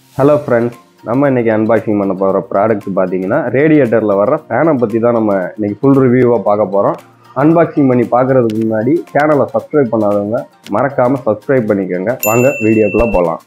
Hello friends நம்ம இன்னைக்கு unboxing பண்ண போகிற ப்ராடக்ட் பார்த்தீங்கன்னா ரேடியேட்டரில் வர்ற ஃபேனை பற்றி தான் நம்ம இன்னைக்கு ஃபுல் ரிவ்யூவாக பார்க்க போகிறோம் அன்பாக்சிங் பண்ணி பார்க்குறதுக்கு முன்னாடி சேனலை சப்ஸ்கிரைப் பண்ணாதவங்க மறக்காமல் சப்ஸ்கிரைப் பண்ணிக்கோங்க வாங்க வீடியோக்குள்ளே போகலாம்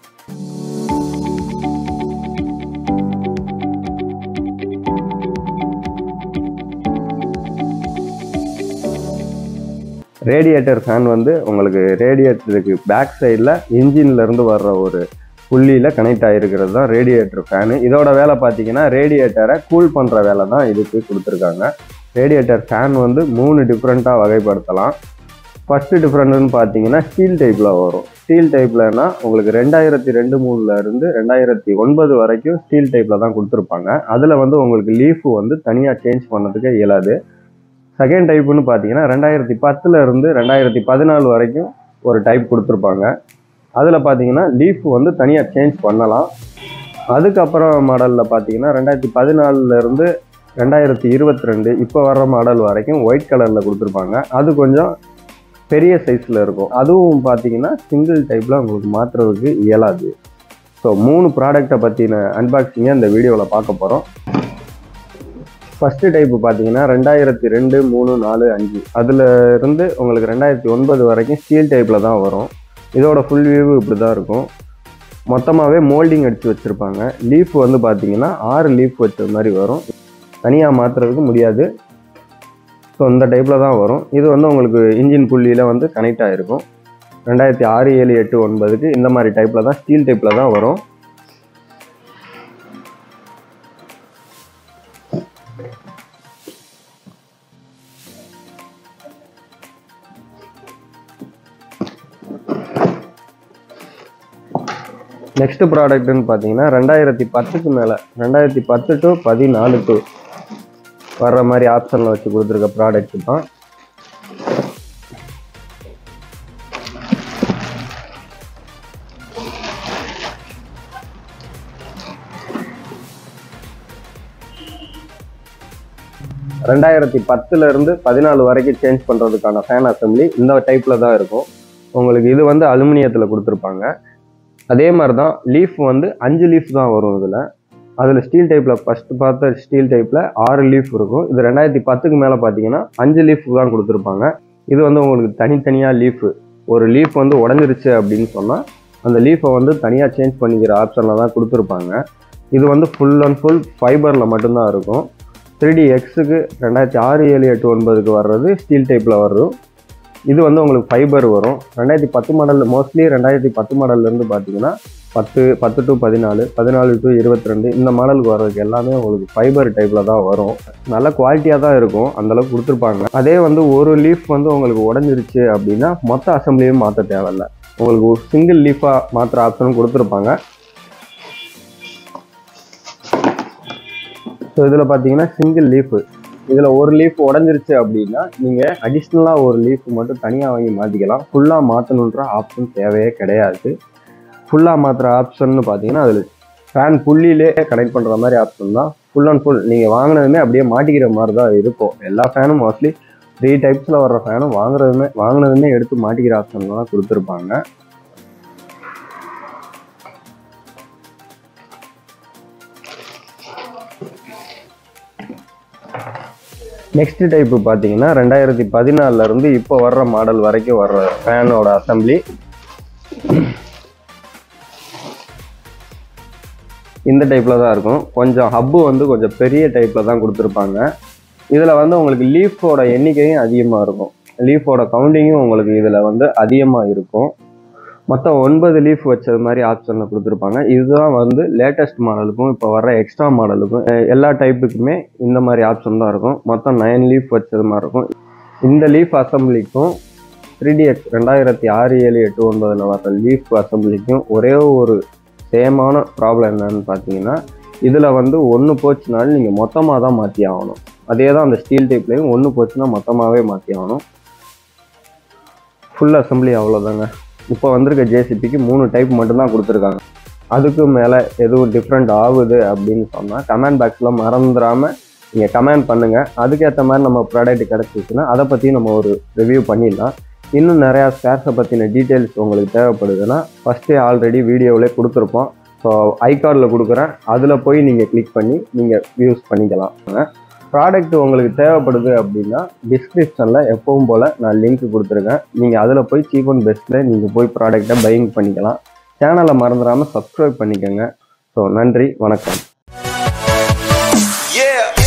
ரேடியேட்டர் ஃபேன் வந்து உங்களுக்கு ரேடியேட்டருக்கு பேக் சைடில் இன்ஜின்ல இருந்து வர்ற ஒரு புள்ளியில் கனெக்ட் ஆகிருக்கிறது தான் ரேடியேட்டர் ஃபேனு இதோட வேலை பார்த்தீங்கன்னா ரேடியேட்டரை கூல் பண்ணுற வேலை தான் இதுக்கு கொடுத்துருக்காங்க ரேடியேட்டர் ஃபேன் வந்து மூணு டிஃப்ரெண்ட்டாக வகைப்படுத்தலாம் ஃபஸ்ட்டு டிஃப்ரெண்ட்னு பார்த்தீங்கன்னா ஸ்டீல் டைப்பில் வரும் ஸ்டீல் டைப்லனா உங்களுக்கு ரெண்டாயிரத்தி ரெண்டு மூணுல இருந்து ரெண்டாயிரத்தி ஒன்பது வரைக்கும் ஸ்டீல் டைப்பில் தான் கொடுத்துருப்பாங்க அதில் வந்து உங்களுக்கு லீஃபு வந்து தனியாக சேஞ்ச் பண்ணதுக்கு இயலாது செகண்ட் டைப்புன்னு பார்த்தீங்கன்னா ரெண்டாயிரத்தி பத்துல இருந்து ரெண்டாயிரத்தி பதினாலு வரைக்கும் ஒரு டைப் கொடுத்துருப்பாங்க அதில் பார்த்தீங்கன்னா லீஃப் வந்து தனியாக சேஞ்ச் பண்ணலாம் அதுக்கப்புறம் மாடலில் பார்த்தீங்கன்னா ரெண்டாயிரத்தி பதினாலுல இருந்து ரெண்டாயிரத்தி இருபத்தி ரெண்டு இப்போ வர்ற மாடல் வரைக்கும் ஒயிட் கலரில் கொடுத்துருப்பாங்க அது கொஞ்சம் பெரிய சைஸில் இருக்கும் அதுவும் பார்த்தீங்கன்னா சிங்கிள் டைப்பில் உங்களுக்கு மாற்றுறதுக்கு இயலாது ஸோ மூணு ப்ராடக்ட்டை பற்றின அன்பாக்சிங்கை இந்த வீடியோவில் பார்க்க போகிறோம் ஃபஸ்ட்டு டைப்பு பார்த்தீங்கன்னா ரெண்டாயிரத்தி ரெண்டு மூணு நாலு அஞ்சு அதில் இருந்து உங்களுக்கு ரெண்டாயிரத்தி ஒன்பது வரைக்கும் ஸ்டீல் டைப்பில் தான் வரும் இதோட ஃபுல் வியூ இப்படி தான் இருக்கும் மொத்தமாகவே மோல்டிங் அடித்து வச்சுருப்பாங்க லீஃப் வந்து பார்த்தீங்கன்னா ஆறு லீஃப் வச்ச மாதிரி வரும் தனியாக மாற்றுறதுக்கு முடியாது ஸோ இந்த டைப்பில் தான் வரும் இது வந்து உங்களுக்கு இன்ஜின் புள்ளியில் வந்து கனெக்ட் ஆகிருக்கும் ரெண்டாயிரத்தி ஆறு ஏழு எட்டு ஒன்பதுக்கு இந்த மாதிரி டைப்பில் தான் ஸ்டீல் டைப்பில் தான் வரும் நெக்ஸ்ட் ப்ராடக்ட்னு பார்த்தீங்கன்னா ரெண்டாயிரத்தி பத்துக்கு மேலே ரெண்டாயிரத்தி பத்து டு பதினாலு டு வர்ற மாதிரி ஆப்ஷனில் வச்சு கொடுத்துருக்க ப்ராடக்ட் தான் ரெண்டாயிரத்தி பத்துல இருந்து பதினாலு வரைக்கும் சேஞ்ச் பண்ணுறதுக்கான ஃபேன் அசம்பிளி இந்த டைப்பில் தான் இருக்கும் உங்களுக்கு இது வந்து அலுமினியத்தில் கொடுத்துருப்பாங்க அதே மாதிரி தான் லீஃப் வந்து அஞ்சு லீஃப் தான் வரும் இதில் அதில் ஸ்டீல் டைப்பில் ஃபஸ்ட்டு பார்த்த ஸ்டீல் டைப்பில் ஆறு லீஃப் இருக்கும் இது ரெண்டாயிரத்தி பத்துக்கு மேலே பார்த்தீங்கன்னா அஞ்சு லீஃப் தான் கொடுத்துருப்பாங்க இது வந்து உங்களுக்கு தனித்தனியாக லீஃப் ஒரு லீஃப் வந்து உடஞ்சிருச்சு அப்படின்னு சொன்னால் அந்த லீஃபை வந்து தனியாக சேஞ்ச் பண்ணிக்கிற ஆப்ஷனில் தான் கொடுத்துருப்பாங்க இது வந்து ஃபுல் அண்ட் ஃபுல் ஃபைபரில் மட்டும்தான் இருக்கும் த்ரீ டி எக்ஸுக்கு ரெண்டாயிரத்தி ஆறு ஏழு எட்டு ஒன்பதுக்கு வர்றது ஸ்டீல் டைப்பில் வரும் இது வந்து உங்களுக்கு ஃபைபர் வரும் ரெண்டாயிரத்தி பத்து மாடல் மோஸ்ட்லி ரெண்டாயிரத்தி பத்து மாடல்லேருந்து பார்த்தீங்கன்னா பத்து பத்து டு பதினாலு பதினாலு டு இருபத்தி ரெண்டு இந்த மாடலுக்கு வர்றதுக்கு எல்லாமே உங்களுக்கு ஃபைபர் டைப்பில் தான் வரும் நல்ல குவாலிட்டியாக தான் இருக்கும் அந்தளவுக்கு கொடுத்துருப்பாங்க அதே வந்து ஒரு லீஃப் வந்து உங்களுக்கு உடஞ்சிருச்சு அப்படின்னா மொத்த அசம்பிளியும் மாற்ற தேவையில்ல உங்களுக்கு ஒரு சிங்கிள் லீஃபாக மாற்றுற ஆப்ஷனும் கொடுத்துருப்பாங்க ஸோ இதில் பார்த்தீங்கன்னா சிங்கிள் லீஃபு இதில் ஒரு லீஃப் உடஞ்சிருச்சு அப்படின்னா நீங்கள் அடிஷ்னலாக ஒரு லீஃப் மட்டும் தனியாக வாங்கி மாற்றிக்கலாம் ஃபுல்லாக மாற்றணுன்ற ஆப்ஷன் தேவையே கிடையாது ஃபுல்லாக மாற்றுற ஆப்ஷன்னு பார்த்தீங்கன்னா அதில் ஃபேன் புள்ளியிலே கனெக்ட் பண்ணுற மாதிரி ஆப்ஷன் தான் ஃபுல் அண்ட் ஃபுல் நீங்கள் வாங்கினதுமே அப்படியே மாட்டிக்கிற மாதிரி தான் இருக்கும் எல்லா ஃபேனும் மோஸ்ட்லி த்ரீ டைப்ஸில் வர்ற ஃபேனும் வாங்குறதுமே வாங்கினதுமே எடுத்து மாட்டிக்கிற ஆப்ஷன் தான் கொடுத்துருப்பாங்க நெக்ஸ்ட் டைப்பு பார்த்தீங்கன்னா ரெண்டாயிரத்தி பதினாலுல இருந்து இப்போ வர்ற மாடல் வரைக்கும் வர்ற ஃபேனோட அசம்பிளி இந்த டைப்பில் தான் இருக்கும் கொஞ்சம் ஹப்பு வந்து கொஞ்சம் பெரிய டைப்பில் தான் கொடுத்துருப்பாங்க இதில் வந்து உங்களுக்கு லீஃபோட எண்ணிக்கையும் அதிகமாக இருக்கும் லீஃபோட கவுண்டிங்கும் உங்களுக்கு இதில் வந்து அதிகமாக இருக்கும் மொத்தம் ஒன்பது லீஃப் வச்சது மாதிரி ஆப்ஷனில் கொடுத்துருப்பாங்க இதுதான் வந்து லேட்டஸ்ட் மாடலுக்கும் இப்போ வர எக்ஸ்ட்ரா மாடலுக்கும் அஹ் எல்லா டைப்புக்குமே இந்த மாதிரி ஆப்ஷன் தான் இருக்கும் மொத்தம் நைன் லீஃப் வச்சது மாதிரி இருக்கும் இந்த லீஃப் அசம்பிளிக்கும் த்ரீ டிஎக்ஸ் ரெண்டாயிரத்தி ஆறு ஏழு எட்டு ஒன்பதில் வர லீஃப் அசம்பிளிக்கும் ஒரே ஒரு சேமான ப்ராப்ளம் என்னன்னு பார்த்தீங்கன்னா இதில் வந்து ஒன்று போச்சுனாலும் நீங்கள் மொத்தமாக தான் மாற்றி ஆகணும் அதே தான் அந்த ஸ்டீல் டைப்லேயும் ஒன்று போச்சுன்னா மொத்தமாகவே மாற்றி ஆகணும் ஃபுல் அசம்பிளி அவ்வளோதாங்க இப்போ வந்திருக்க ஜேசிபிக்கு மூணு டைப் மட்டும்தான் கொடுத்துருக்காங்க அதுக்கு மேலே எதுவும் டிஃப்ரெண்ட் ஆகுது அப்படின்னு சொன்னால் கமெண்ட் பாக்ஸில் மறந்துடாமல் நீங்கள் கமெண்ட் பண்ணுங்கள் அதுக்கேற்ற மாதிரி நம்ம ப்ராடக்ட் கிடச்சிச்சுன்னா அதை பற்றி நம்ம ஒரு ரிவ்யூ பண்ணிடலாம் இன்னும் நிறையா ஸ்பேர்ஸை பற்றின டீட்டெயில்ஸ் உங்களுக்கு தேவைப்படுதுன்னா ஃபஸ்ட்டே ஆல்ரெடி வீடியோவிலே கொடுத்துருப்போம் ஸோ ஐகார்டில் கொடுக்குறேன் அதில் போய் நீங்கள் கிளிக் பண்ணி நீங்கள் யூஸ் பண்ணிக்கலாம் ப்ராடக்ட் உங்களுக்கு தேவைப்படுது அப்படின்னா டிஸ்கிரிப்ஷனில் எப்பவும் போல் நான் லிங்க் கொடுத்துருக்கேன் நீங்கள் அதில் போய் சீப் அண்ட் பெஸ்ட்டில் நீங்கள் போய் ப்ராடக்டை பையிங் பண்ணிக்கலாம் சேனலை மறந்துடாமல் சப்ஸ்கிரைப் பண்ணிக்கோங்க ஸோ நன்றி வணக்கம் Yeah.